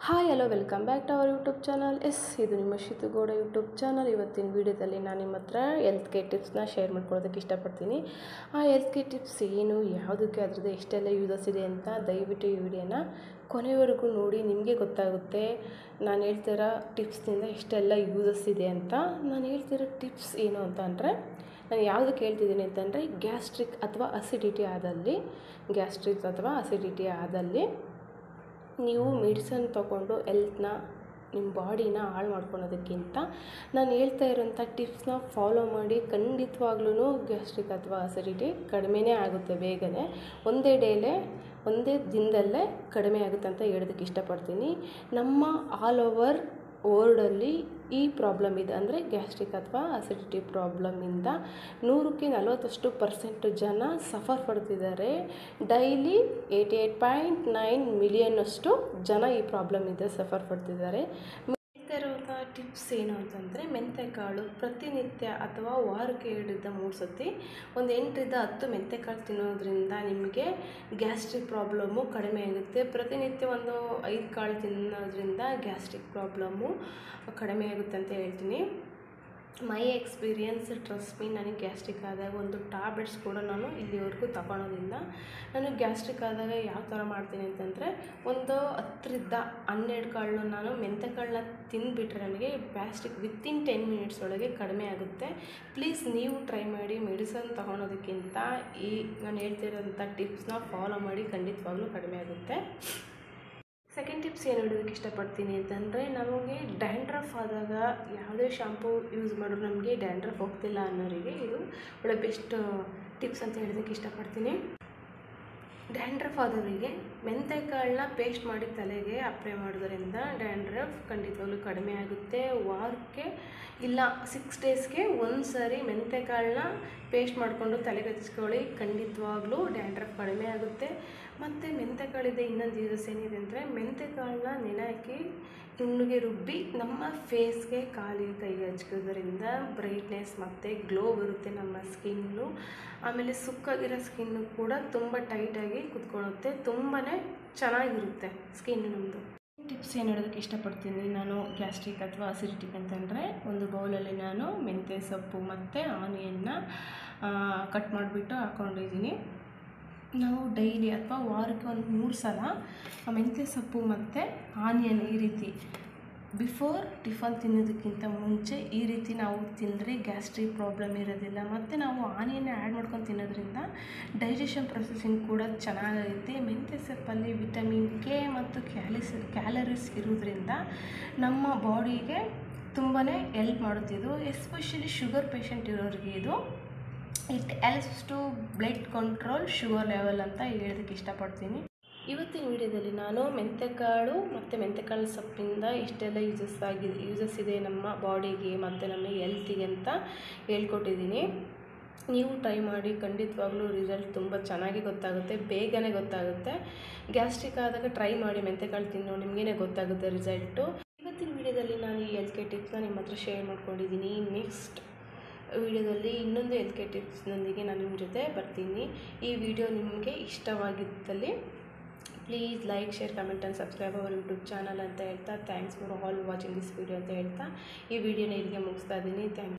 hi hello welcome back to our YouTube channel yes ಇದು ನಿಮ್ಮ ಶಿತುಗೌಡ YouTube channel ಇವತ್ತಿನ ವೀಡಿಯೋದಲ್ಲಿ ನಾನು ನಿಮ್ಮ ಹತ್ರ ಹೆಲ್ತ್ ಕೇರ್ ಟಿಪ್ಸ್ನ ಶೇರ್ ಮಾಡ್ಕೊಳ್ಳೋದಕ್ಕೆ ಇಷ್ಟಪಡ್ತೀನಿ ಆ ಹೆಲ್ತ್ ಕೇರ್ ಟಿಪ್ಸ್ ಏನು ಯಾವುದಕ್ಕೆ ಅದ್ರದ್ದು ಎಷ್ಟೆಲ್ಲ ಯೂಸಸ್ ಇದೆ ಅಂತ ದಯವಿಟ್ಟು ಈ ವಿಡಿಯೋನ ಕೊನೆವರೆಗೂ ನೋಡಿ ನಿಮಗೆ ಗೊತ್ತಾಗುತ್ತೆ ನಾನು ಹೇಳ್ತಿರೋ ಟಿಪ್ಸ್ನಿಂದ ಎಷ್ಟೆಲ್ಲ ಯೂಸಸ್ ಇದೆ ಅಂತ ನಾನು ಹೇಳ್ತಿರೋ ಟಿಪ್ಸ್ ಏನು ಅಂತ ಅಂದರೆ ನಾನು ಯಾವುದಕ್ಕೆ ಹೇಳ್ತಿದ್ದೀನಿ ಅಂತಂದರೆ ಗ್ಯಾಸ್ಟ್ರಿಕ್ ಅಥವಾ ಅಸಿಡಿಟಿ ಆದಲ್ಲಿ ಗ್ಯಾಸ್ಟ್ರಿಕ್ ಅಥವಾ ಅಸಿಡಿಟಿ ಆದಲ್ಲಿ ನೀವು ಮೆಡಿಸನ್ ತೊಗೊಂಡು ಎಲ್ತ್ನ ನಿಮ್ಮ ಬಾಡಿನ ಹಾಳು ಮಾಡ್ಕೊಳೋದಕ್ಕಿಂತ ನಾನು ಹೇಳ್ತಾ ಇರೋಂಥ ಟಿಪ್ಸ್ನ ಫಾಲೋ ಮಾಡಿ ಖಂಡಿತವಾಗ್ಲೂ ಗ್ಯಾಸ್ಟ್ರಿಕ್ ಅಥವಾ ಅಸಿಡಿಟಿ ಕಡಿಮೆನೇ ಆಗುತ್ತೆ ಬೇಗನೆ ಒಂದೇ ಡೇಲೇ ಒಂದೇ ದಿನದಲ್ಲೇ ಕಡಿಮೆ ಆಗುತ್ತೆ ಅಂತ ಹೇಳೋದಕ್ಕೆ ಇಷ್ಟಪಡ್ತೀನಿ ನಮ್ಮ ಆಲ್ ಓವರ್ ವರ್ಲ್ಡಲ್ಲಿ ಈ ಪ್ರಾಬ್ಲಮ್ ಇದೆ ಅಂದರೆ ಗ್ಯಾಸ್ಟ್ರಿಕ್ ಅಥವಾ ಅಸಿಡಿಟಿ ಪ್ರಾಬ್ಲಮಿಂದ ನೂರಕ್ಕೆ ನಲವತ್ತಷ್ಟು ಪರ್ಸೆಂಟ್ ಜನ ಸಫರ್ ಪಡ್ತಿದ್ದಾರೆ daily eighty eight point nine ಮಿಲಿಯನ್ನಷ್ಟು ಜನ ಈ ಪ್ರಾಬ್ಲಮಿಂದ ಸಫರ್ ಪಡ್ತಿದ್ದಾರೆ ಹೇಳ್ತಾ ಇರುವಂಥ ಟಿಪ್ಸ್ ಏನು ಅಂತಂದರೆ ಮೆಂತೆಕಾಳು ಪ್ರತಿನಿತ್ಯ ಅಥವಾ ವಾರಕ್ಕೆ ಎರಡರಿಂದ ಮೂರು ಸತಿ ಒಂದು ಎಂಟರಿಂದ ಹತ್ತು ಮೆಂತೆಕಾಳು ತಿನ್ನೋದ್ರಿಂದ ನಿಮಗೆ ಗ್ಯಾಸ್ಟ್ರಿಕ್ ಪ್ರಾಬ್ಲಮ್ಮು ಕಡಿಮೆ ಆಗುತ್ತೆ ಪ್ರತಿನಿತ್ಯ ಒಂದು ಐದು ಕಾಳು ತಿನ್ನೋದ್ರಿಂದ ಗ್ಯಾಸ್ಟ್ರಿಕ್ ಪ್ರಾಬ್ಲಮ್ಮು ಕಡಿಮೆ ಆಗುತ್ತೆ ಅಂತ ಹೇಳ್ತೀನಿ ಮೈ ಎಕ್ಸ್ಪೀರಿಯನ್ಸ್ ಟ್ರಸ್ಟ್ ಮೀ ನನಗೆ ಗ್ಯಾಸ್ಟ್ರಿಕ್ ಆದಾಗ ಒಂದು ಟ್ಯಾಬ್ಲೆಟ್ಸ್ ಕೂಡ ನಾನು ಇಲ್ಲಿವರೆಗೂ ತಗೊಳೋದಿಲ್ಲ ನಾನು ಗ್ಯಾಸ್ಟ್ರಿಕ್ ಆದಾಗ ಯಾವ ಥರ ಮಾಡ್ತೀನಿ ಅಂತಂದರೆ ಒಂದು ಹತ್ತರಿಂದ ಹನ್ನೆರಡು ಕಾಳನ್ನ ನಾನು ಮೆಂತೆಕಾಳನ್ನ ತಿಂದುಬಿಟ್ರೆ ನನಗೆ ಗ್ಯಾಸ್ಟ್ರಿಕ್ ವಿತ್ತಿನ್ ಟೆನ್ ಮಿನಿಟ್ಸ್ ಒಳಗೆ ಕಡಿಮೆ ಆಗುತ್ತೆ ಪ್ಲೀಸ್ ನೀವು ಟ್ರೈ ಮಾಡಿ ಮೆಡಿಸನ್ ತೊಗೊಳೋದಕ್ಕಿಂತ ಈ ನಾನು ಹೇಳ್ತಿರೋಂಥ ಟಿಪ್ಸ್ನ ಫಾಲೋ ಮಾಡಿ ಖಂಡಿತವಾಗ್ಲೂ ಕಡಿಮೆ ಆಗುತ್ತೆ ಸೆಕೆಂಡ್ ಟಿಪ್ಸ್ ಏನು ಹೇಳೋದಕ್ಕೆ ಇಷ್ಟಪಡ್ತೀನಿ ಅಂತಂದರೆ ನಮಗೆ ಡ್ಯಾಂಡ್ರಫ್ ಆದಾಗ ಯಾವುದೇ ಶಾಂಪೂ ಯೂಸ್ ಮಾಡಿದ್ರು ನಮಗೆ ಡ್ಯಾಂಡ್ರಫ್ ಹೋಗ್ತಿಲ್ಲ ಅನ್ನೋರಿಗೆ ಇದು ಒಳ್ಳೆ ಬೆಸ್ಟ್ ಟಿಪ್ಸ್ ಅಂತ ಹೇಳೋದಕ್ಕೆ ಇಷ್ಟಪಡ್ತೀನಿ ಡ್ಯಾಂಡ್ರಫ್ ಆದವರಿಗೆ ಮೆಂತೆಕಾಳನ್ನ ಪೇಸ್ಟ್ ಮಾಡಿ ತಲೆಗೆ ಅಪ್ಲೈ ಮಾಡೋದ್ರಿಂದ ಡ್ಯಾಂಡ್ರಫ್ ಖಂಡಿತವಾಗ್ಲೂ ಕಡಿಮೆ ಆಗುತ್ತೆ ವಾರಕ್ಕೆ ಇಲ್ಲ ಸಿಕ್ಸ್ ಡೇಸ್ಗೆ ಒಂದು ಸಾರಿ ಮೆಂತೆಕಾಳನ್ನ ಪೇಸ್ಟ್ ಮಾಡಿಕೊಂಡು ತಲೆಗೆ ಹಚ್ಕೊಳ್ಳಿ ಖಂಡಿತವಾಗ್ಲೂ ಡ್ಯಾಂಡ್ರಫ್ ಕಡಿಮೆ ಆಗುತ್ತೆ ಮತ್ತು ಮೆಂತೆಕಾಳಿದೆ ಇನ್ನೊಂದು ಯೂಸಸ್ ಏನಿದೆ ಅಂದರೆ ಮೆಂತೆಕಾಳನ್ನ ನೆನೆ ಹಾಕಿ ನುಣ್ಣಗೆ ರುಬ್ಬಿ ನಮ್ಮ ಫೇಸ್ಗೆ ಕಾಲಿಗೆ ಕೈಗೆ ಹಚ್ಕೋದ್ರಿಂದ ಬ್ರೈಟ್ನೆಸ್ ಮತ್ತು ಗ್ಲೋ ಬರುತ್ತೆ ನಮ್ಮ ಸ್ಕಿನ್ನು ಆಮೇಲೆ ಸುಕ್ಕಾಗಿರೋ ಸ್ಕಿನ್ನು ಕೂಡ ತುಂಬ ಟೈಟಾಗಿ ಕುತ್ಕೊಳ್ಳುತ್ತೆ ತುಂಬಾ ಚೆನ್ನಾಗಿರುತ್ತೆ ಸ್ಕಿನ್ ನಮ್ಮದು ಟಿಪ್ಸ್ ಏನು ಹೇಳೋದಕ್ಕೆ ಇಷ್ಟಪಡ್ತೀನಿ ನಾನು ಗ್ಯಾಸ್ಟ್ರಿಕ್ ಅಥವಾ ಅಸಿಡಿಟಿಕ್ ಅಂತಂದರೆ ಒಂದು ಬೌಲಲ್ಲಿ ನಾನು ಮೆಂತ್ಯ ಸೊಪ್ಪು ಮತ್ತು ಆನಿಯನ್ನ ಕಟ್ ಮಾಡಿಬಿಟ್ಟು ಹಾಕ್ಕೊಂಡಿದ್ದೀನಿ ನಾವು ಡೈಲಿ ಅಥವಾ ವಾರಕ್ಕೆ ಒಂದು ಮೂರು ಸಲ ಮೆಂತ್ಯ ಸೊಪ್ಪು ಮತ್ತು ಆನಿಯನ್ ಈ ರೀತಿ ಬಿಫೋರ್ ಟಿಫನ್ ತಿನ್ನೋದಕ್ಕಿಂತ ಮುಂಚೆ ಈ ರೀತಿ ನಾವು ತಿಂದರೆ ಗ್ಯಾಸ್ಟ್ರಿಕ್ ಪ್ರಾಬ್ಲಮ್ ಇರೋದಿಲ್ಲ ಮತ್ತು ನಾವು ಆನಿಯನ್ ಆ್ಯಡ್ ಮಾಡ್ಕೊಂಡು ತಿನ್ನೋದ್ರಿಂದ ಡೈಜೆಷನ್ ಪ್ರೊಸೆಸಿಂಗ್ ಕೂಡ ಚೆನ್ನಾಗಿರುತ್ತೆ ಮೆಂತ್ಯ ಸೊಪ್ಪಲ್ಲಿ ವಿಟಮಿನ್ ಕೆ ಮತ್ತು ಕ್ಯಾಲಿಸ್ ಕ್ಯಾಲರೀಸ್ ಇರೋದ್ರಿಂದ ನಮ್ಮ ಬಾಡಿಗೆ ತುಂಬಾ ಎಲ್ಪ್ ಮಾಡುತ್ತಿದ್ದು ಎಸ್ಪೆಷಲಿ ಶುಗರ್ ಪೇಷಂಟ್ ಇರೋರಿಗೆ ಇದು it helps to blood control sugar level ಅಂತ ಹೇಳೋದಕ್ಕೆ ಇಷ್ಟಪಡ್ತೀನಿ ಇವತ್ತಿನ ವಿಡಿಯೋದಲ್ಲಿ ನಾನು ಮೆಂತೆಕಾಳು ಮತ್ತು ಮೆಂತೆಕಾಳು ಸೊಪ್ಪಿಂದ ಎಷ್ಟೆಲ್ಲ ಯೂಸಸ್ ಆಗಿದೆ ಯೂಸಸ್ ಇದೆ ನಮ್ಮ ಬಾಡಿಗೆ ಮತ್ತು ನಮ್ಮ ಹೆಲ್ತಿಗೆ ಅಂತ ಹೇಳ್ಕೊಟ್ಟಿದ್ದೀನಿ ನೀವು ಟ್ರೈ ಮಾಡಿ ಖಂಡಿತವಾಗ್ಲೂ ರಿಸಲ್ಟ್ ತುಂಬ ಚೆನ್ನಾಗಿ ಗೊತ್ತಾಗುತ್ತೆ ಬೇಗನೆ ಗೊತ್ತಾಗುತ್ತೆ ಗ್ಯಾಸ್ಟ್ರಿಕ್ ಆದಾಗ ಟ್ರೈ ಮಾಡಿ ಮೆಂತೆಕಾಳು ತಿನ್ನೋ ನಿಮಗೇ ಗೊತ್ತಾಗುತ್ತೆ ರಿಸಲ್ಟು ಇವತ್ತಿನ ವಿಡಿಯೋದಲ್ಲಿ ನಾನು ಈ ಹೆಲ್ತ್ ಕೇರ್ ಟಿಪ್ಸ್ನ ನಿಮ್ಮ ಹತ್ರ ಶೇರ್ ಮಾಡ್ಕೊಂಡಿದ್ದೀನಿ ನೆಕ್ಸ್ಟ್ ವಿಡಿಯೋದಲ್ಲಿ ಇನ್ನೊಂದು ಹೆಲ್ತ್ ಕೇರ್ ಟಿಪ್ಸ್ನೊಂದಿಗೆ ನಾನು ನಿಮ್ಮ ಜೊತೆ ಬರ್ತೀನಿ ಈ ವಿಡಿಯೋ ನಿಮಗೆ ಇಷ್ಟವಾಗಿದ್ದಲ್ಲಿ please like share comment and subscribe our YouTube channel ಅಂತ ಹೇಳ್ತಾ thanks for all watching this video ಅಂತ ಹೇಳ್ತಾ ಈ ವಿಡಿಯೋನ ಇಲ್ಲಿಗೆ ಮುಗಿಸ್ತಾ ಇದ್ದೀನಿ ಥ್ಯಾಂಕ್